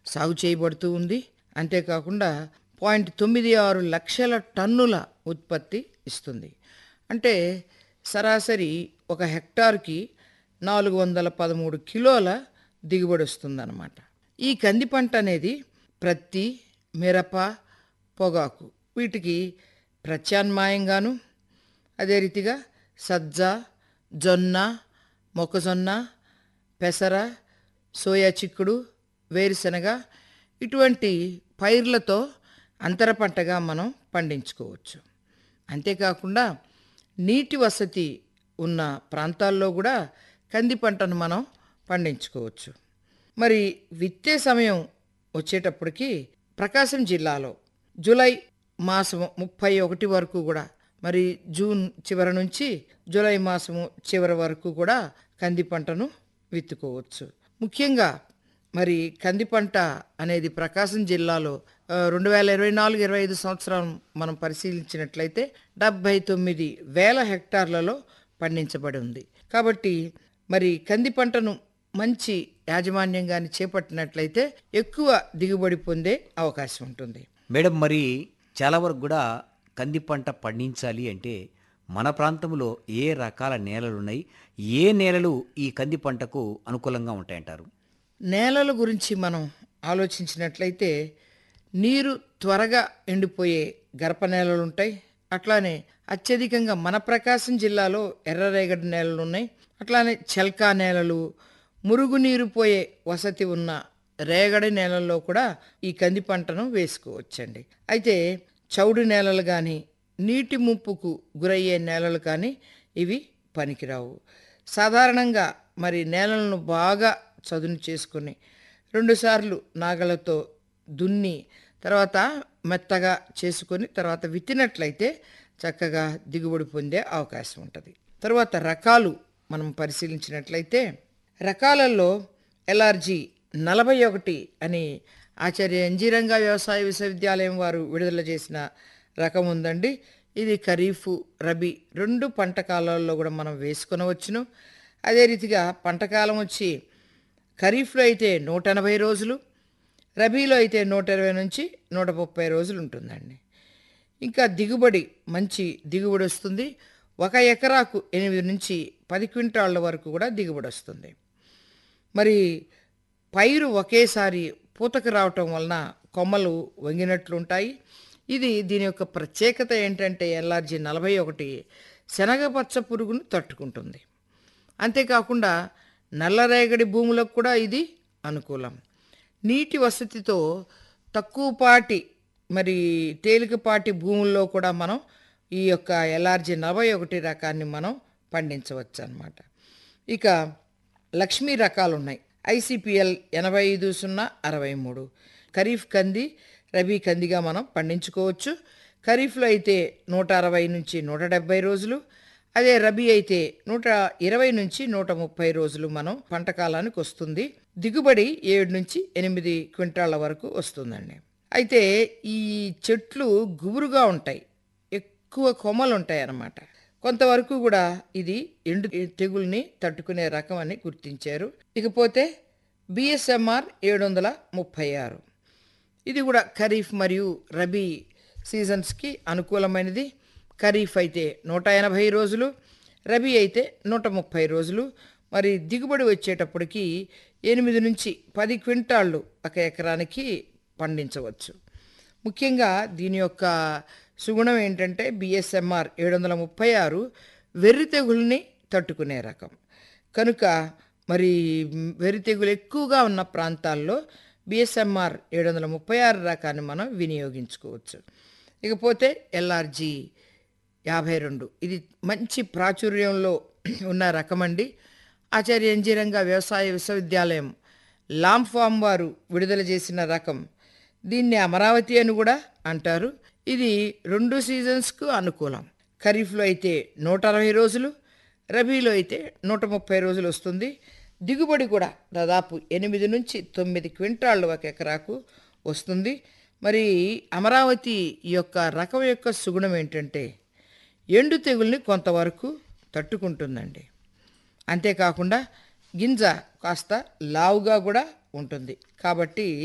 సాగు చేయబడుతూ ఉంది అంతేకాకుండా పాయింట్ తొమ్మిది ఆరు లక్షల టన్నుల ఉత్పత్తి ఇస్తుంది అంటే సరాసరి ఒక హెక్టార్కి నాలుగు వందల పదమూడు కిలోల దిగుబడి వస్తుందన్నమాట ఈ కంది పంట అనేది ప్రత్తి మిరప పొగాకు వీటికి ప్రత్యామ్నాయంగాను అదే రీతిగా సజ్జ జొన్న మొక్కజొన్న పెసర సోయా చిక్కుడు వేరుశనగ ఇటువంటి పైర్లతో అంతర పంటగా మనం పండించుకోవచ్చు అంతేకాకుండా నీటి వసతి ఉన్న ప్రాంతాల్లో కూడా కంది పంటను మనం పండించుకోవచ్చు మరి విత్తే సమయం వచ్చేటప్పటికి ప్రకాశం జిల్లాలో జూలై మాసం ముప్పై ఒకటి వరకు కూడా మరి జూన్ చివరి నుంచి జూలై మాసము చివరి వరకు కూడా కంది పంటను విత్తుకోవచ్చు ముఖ్యంగా మరి కంది పంట అనేది ప్రకాశం జిల్లాలో రెండు వేల ఇరవై నాలుగు ఇరవై ఐదు సంవత్సరం మనం పరిశీలించినట్లయితే డెబ్బై తొమ్మిది వేల హెక్టార్లలో పండించబడి ఉంది కాబట్టి మరి కంది పంటను మంచి యాజమాన్యంగాని చేపట్టినట్లయితే ఎక్కువ దిగుబడి పొందే అవకాశం ఉంటుంది మేడం మరి చాలా వరకు కూడా కంది పంట పండించాలి అంటే మన ప్రాంతంలో ఏ రకాల నేలలు ఉన్నాయి ఏ నేలలు ఈ కంది పంటకు అనుకూలంగా ఉంటాయంటారు నేలల గురించి మనం ఆలోచించినట్లయితే నీరు త్వరగా ఎండిపోయే గరప నేలలు ఉంటాయి అట్లానే అత్యధికంగా మన ప్రకాశం జిల్లాలో ఎర్రరేగడి నేలలు ఉన్నాయి అట్లానే చెల్కా నేలలు మురుగునీరు పోయే వసతి ఉన్న రేగడి నేలల్లో కూడా ఈ కంది పంటను వేసుకోవచ్చండి అయితే చౌడు నేలలు కానీ నీటి ముప్పుకు గురయ్యే నేలలు కానీ ఇవి పనికిరావు సాధారణంగా మరి నేలలను బాగా చదును చేసుకుని రెండుసార్లు నాగలతో దున్ని తర్వాత మెత్తగా చేసుకొని తర్వాత విత్తినట్లయితే చక్కగా దిగుబడి పొందే అవకాశం ఉంటుంది తర్వాత రకాలు మనం పరిశీలించినట్లయితే రకాలలో ఎల్ఆర్జీ నలభై ఒకటి అని ఆచార్య ఎంజీరంగా వ్యవసాయ విశ్వవిద్యాలయం వారు విడుదల చేసిన రకం ఉందండి ఇది ఖరీఫ్ రబీ రెండు పంట కాలాల్లో కూడా మనం వేసుకొనవచ్చును అదే రీతిగా పంటకాలం వచ్చి ఖరీఫ్లో అయితే నూట ఎనభై రోజులు రబీలో అయితే నూట ఇరవై నుంచి నూట ముప్పై రోజులు ఉంటుందండి ఇంకా దిగుబడి మంచి దిగుబడి వస్తుంది ఒక ఎకరాకు ఎనిమిది నుంచి పది క్వింటాళ్ళ వరకు కూడా దిగుబడి వస్తుంది మరి పైరు ఒకేసారి పూతకు రావటం వలన కొమ్మలు వంగినట్లుంటాయి ఇది దీని యొక్క ప్రత్యేకత ఏంటంటే ఎల్ఆర్జీ నలభై ఒకటి శనగపచ్చ పురుగును తట్టుకుంటుంది అంతేకాకుండా నల్లరేగడి భూములకు కూడా ఇది అనుకూలం నీటి వసతితో తక్కువపాటి మరి తేలికపాటి భూముల్లో కూడా మనం ఈ యొక్క ఎల్ఆర్జీ నలభై ఒకటి రకాన్ని మనం పండించవచ్చు అన్నమాట ఇక లక్ష్మీ రకాలు ఉన్నాయి ఐసిపిఎల్ ఎనభై ఐదు సున్నా అరవై మూడు ఖరీఫ్ కంది రబీ కందిగా మనం పండించుకోవచ్చు ఖరీఫ్లో అయితే నూట అరవై నుంచి నూట డెబ్బై రోజులు అదే రబీ అయితే నూట ఇరవై నుంచి నూట ముప్పై రోజులు మనం పంట కాలానికి వస్తుంది దిగుబడి ఏడు నుంచి ఎనిమిది క్వింటాళ్ళ వరకు వస్తుందండి అయితే ఈ చెట్లు గుబురుగా ఉంటాయి ఎక్కువ కొమ్మలు ఉంటాయి అన్నమాట కొంతవరకు కూడా ఇది ఎండు తెగుల్ని తట్టుకునే రకం అని గుర్తించారు ఇకపోతే బిఎస్ఎంఆర్ ఏడు వందల ముప్పై ఆరు ఇది కూడా ఖరీఫ్ మరియు రబీ సీజన్స్కి అనుకూలమైనది ఖరీఫ్ అయితే నూట ఎనభై రోజులు రబీ అయితే నూట ముప్పై రోజులు మరి దిగుబడి వచ్చేటప్పటికి ఎనిమిది నుంచి పది క్వింటాళ్ళు ఒక ఎకరానికి పండించవచ్చు ముఖ్యంగా దీని యొక్క సుగుణం ఏంటంటే బిఎస్ఎంఆర్ ఏడు వందల ముప్పై ఆరు వెర్రి తెగుల్ని తట్టుకునే రకం కనుక మరి వెర్రి తెగులు ఎక్కువగా ఉన్న ప్రాంతాల్లో బిఎస్ఎంఆర్ ఏడు వందల ముప్పై ఆరు రకాన్ని మనం వినియోగించుకోవచ్చు ఇకపోతే ఎల్ఆర్జీ యాభై రెండు ఇది మంచి ప్రాచుర్యంలో ఉన్న రకం అండి ఆచార్య ఎంజీరంగా వ్యవసాయ విశ్వవిద్యాలయం లాంగ్ ఫామ్ వారు విడుదల చేసిన రకం దీన్ని అమరావతి అని కూడా అంటారు ఇది రెండు సీజన్స్కు అనుకూలం ఖరీఫ్లో అయితే నూట అరవై రోజులు రబీలో అయితే నూట ముప్పై రోజులు వస్తుంది దిగుబడి కూడా దాదాపు ఎనిమిది నుంచి తొమ్మిది క్వింటాళ్ళు ఒక ఎకరాకు వస్తుంది మరి అమరావతి ఈ యొక్క రకం యొక్క సుగుణం ఏంటంటే ఎండు తెగుల్ని కొంతవరకు తట్టుకుంటుందండి అంతేకాకుండా గింజ కాస్త లావుగా కూడా ఉంటుంది కాబట్టి